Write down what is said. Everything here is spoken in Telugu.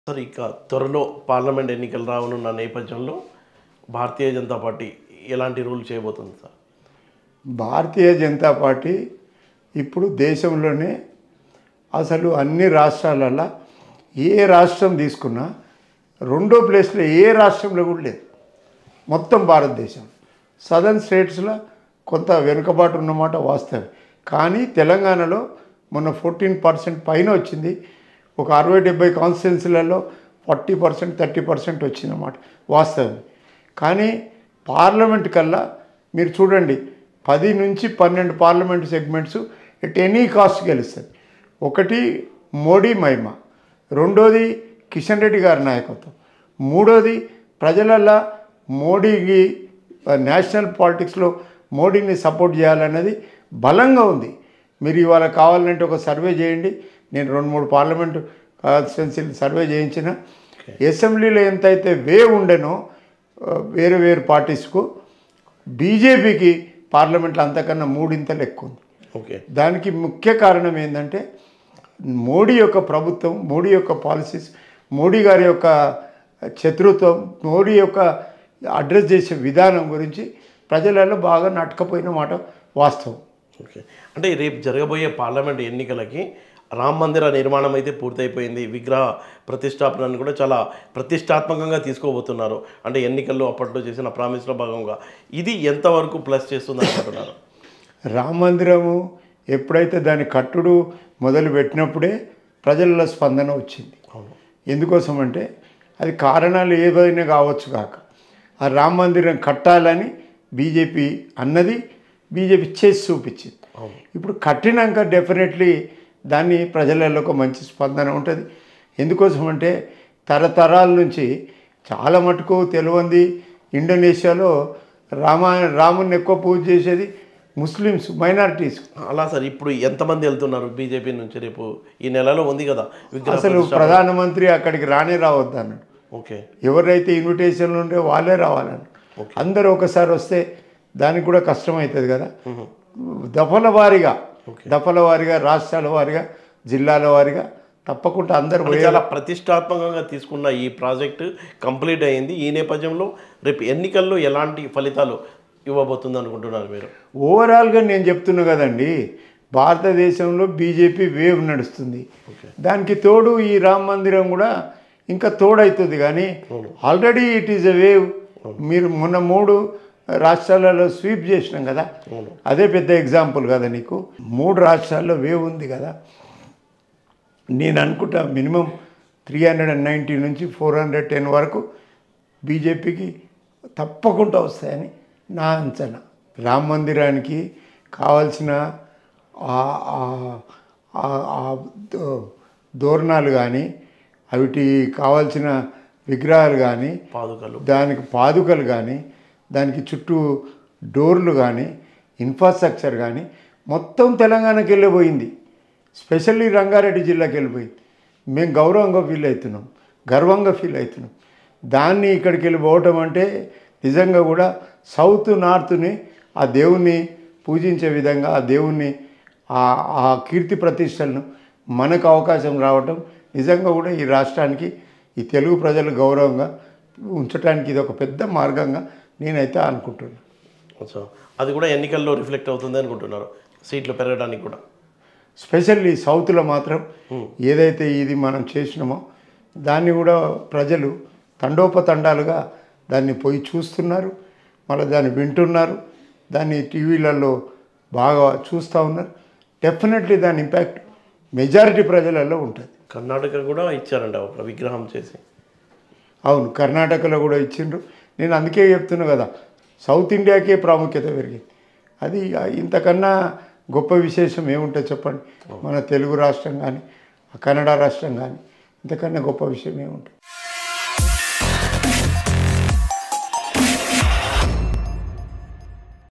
సార్ ఇక త్వరలో పార్లమెంట్ ఎన్నికలు రావనున్న నేపథ్యంలో భారతీయ జనతా పార్టీ ఎలాంటి రూల్ చేయబోతుంది సార్ భారతీయ జనతా పార్టీ ఇప్పుడు దేశంలోనే అసలు అన్ని రాష్ట్రాలలో ఏ రాష్ట్రం తీసుకున్నా రెండో ప్లేస్లో ఏ రాష్ట్రంలో కూడా లేదు మొత్తం భారతదేశం సదర్న్ స్టేట్స్లో కొంత వెనుకబాటు ఉన్నమాట వాస్తవం కానీ తెలంగాణలో మొన్న ఫోర్టీన్ పర్సెంట్ పైన వచ్చింది ఒక అరవై డెబ్బై కాన్స్టిట్యున్సీలలో ఫార్టీ పర్సెంట్ థర్టీ పర్సెంట్ వచ్చిందన్నమాట వాస్తవం కానీ పార్లమెంట్ కల్లా మీరు చూడండి పది నుంచి పన్నెండు parliament segments at any cost గెలుస్తుంది ఒకటి మోడీ మహిమ రెండోది కిషన్ రెడ్డి గారి నాయకత్వం మూడోది ప్రజలల్లో మోడీకి ఆ, నేషనల్ పాలిటిక్స్లో మోడీని సపోర్ట్ చేయాలన్నది బలంగా ఉంది మీరు ఇవాళ కావాలంటే ఒక సర్వే చేయండి నేను రెండు మూడు పార్లమెంటు కాన్స్టిట్యున్సీలు సర్వే చేయించిన అసెంబ్లీలో ఎంతైతే వే ఉండెనో ఆ, వేరు వేరు పార్టీస్కు బీజేపీకి పార్లమెంట్లో అంతకన్నా మూడింతలు ఎక్కువ ఉంది ఓకే దానికి ముఖ్య కారణం ఏంటంటే మోడీ యొక్క ప్రభుత్వం మోడీ యొక్క పాలసీస్ మోడీ గారి యొక్క చతురత్వం మోడీ యొక్క అడ్రస్ చేసే విధానం గురించి ప్రజలలో బాగా నట్టకపోయిన మాట వాస్తవం ఓకే అంటే రేపు జరగబోయే పార్లమెంట్ ఎన్నికలకి రామ మందిర నిర్మాణం అయితే పూర్తయిపోయింది విగ్రహ ప్రతిష్టాపనను కూడా చాలా ప్రతిష్టాత్మకంగా తీసుకోబోతున్నారు అంటే ఎన్నికల్లో అప్పట్లో చేసిన ప్రామిస్లో భాగంగా ఇది ఎంతవరకు ప్లస్ చేస్తుంది అనుకుంటున్నారు రామ మందిరము ఎప్పుడైతే దాని కట్టుడు మొదలు పెట్టినప్పుడే ప్రజల స్పందన వచ్చింది అవును ఎందుకోసం అంటే అది కారణాలు ఏవైనా కావచ్చు కాక ఆ రామ మందిరం కట్టాలని బీజేపీ అన్నది బీజేపీ చేసి చూపించింది అవును ఇప్పుడు కట్టినాక డెఫినెట్లీ దాన్ని ప్రజలలో ఒక మంచి స్పందన ఉంటుంది ఎందుకోసం అంటే తరతరాల నుంచి చాలా మటుకు తెలియంది ఇండోనేషియాలో రామ రాముని ఎక్కువ పూజ చేసేది ముస్లిమ్స్ మైనారిటీస్ అలా సార్ ఇప్పుడు ఎంతమంది వెళ్తున్నారు బీజేపీ నుంచి రేపు ఈ నెలలో ఉంది కదా విగ్రహ అసలు ప్రతిష్టాపన. ప్రధానమంత్రి అక్కడికి రానే రావద్దు అన్నాడు ఓకే ఎవరైతే ఇన్విటేషన్లు ఉంటే వాళ్ళే రావాలని అందరూ ఒకసారి వస్తే దానికి కూడా కష్టం అవుతుంది కదా దఫల వారీగా దఫల వారీగా రాష్ట్రాల వారీగా జిల్లాల వారీగా తప్పకుండా అందరు అంటే పోయే చాలా ప్రతిష్టాత్మకంగా తీసుకున్న ఈ ప్రాజెక్ట్ కంప్లీట్ అయింది ఈ నేపథ్యంలో రేపు ఎన్నికల్లో ఎలాంటి ఫలితాలు ఇవ్వబోతుంది అనుకుంటున్నారు మీరు ఓవరాల్గా నేను చెప్తున్నా కదండి భారతదేశంలో బీజేపీ వేవ్ నడుస్తుంది దానికి తోడు ఈ రామ మందిరం కూడా ఇంకా తోడవుతుంది కానీ already it is a wave మీరు మొన్న మూడు రాష్ట్రాలలో స్వీప్ చేసినాం కదా అదే పెద్ద ఎగ్జాంపుల్ కదా నీకు మూడు రాష్ట్రాల్లో వేవ్ ఉంది కదా నేను అనుకుంటా minimum three hundred and ninety నుంచి ఫోర్ హండ్రెడ్ టెన్ వరకు బీజేపీకి తప్పకుండా వస్తాయని నా అంచనా రామ మందిరానికి కావాల్సిన ఆ- ఆ- ఆ- ఆ దో- దోరణాలు కానీ అవిటి కావాల్సిన విగ్రహాలు కానీ పాదుకలు దానికి పాదుకలు కానీ దానికి చుట్టూ డోర్లు కానీ ఇన్ఫ్రాస్ట్రక్చర్ కానీ మొత్తం తెలంగాణకి వెళ్ళిపోయింది స్పెషల్లీ రంగారెడ్డి జిల్లాకి వెళ్ళిపోయింది మేము గౌరవంగా ఫీల్ అవుతున్నాం గర్వంగా ఫీల్ అవుతున్నాం దాన్ని ఇక్కడికి వెళ్ళిపోవటం అంటే నిజంగా కూడా సౌత్ నార్త్ని ఆ దేవుణ్ణి పూజించే విధంగా ఆ దేవుణ్ణి ఆ ఆ కీర్తి ప్రతిష్టలను మనకు అవకాశం రావటం నిజంగా కూడా ఈ రాష్ట్రానికి ఈ తెలుగు ప్రజలు గౌరవంగా ఉంచడానికి ఇది ఒక పెద్ద మార్గంగా నేనైతే అనుకుంటున్నాను సో అది కూడా ఎన్నికల్లో రిఫ్లెక్ట్ అవుతుంది అనుకుంటున్నారు సీట్లు పెరగడానికి కూడా స్పెషల్లీ సౌత్లో మాత్రం ఏదైతే ఇది మనం చేసినామో దాన్ని కూడా ప్రజలు తండోపతండాలుగా దాన్ని పోయి చూస్తున్నారు మళ్ళీ దాన్ని వింటున్నారు దాన్ని టీవీలలో బాగా చూస్తూ ఉన్నారు డెఫినెట్లీ దాని ఇంపాక్ట్ మెజారిటీ ప్రజలలో ఉంటుంది కర్ణాటక కూడా ఇచ్చారంట ఒక విగ్రహం చేసి అవును కర్ణాటకలో కూడా ఇచ్చిండ్రు నేను అందుకే చెప్తున్నా కదా సౌత్ ఇండియాకే ప్రాముఖ్యత పెరిగింది అది ఇంతకన్నా గొప్ప విశేషం ఏముంటుంది చెప్పండి మన తెలుగు రాష్ట్రం కానీ కన్నడ రాష్ట్రం కానీ ఇంతకన్నా గొప్ప విషయం ఏముంటుంది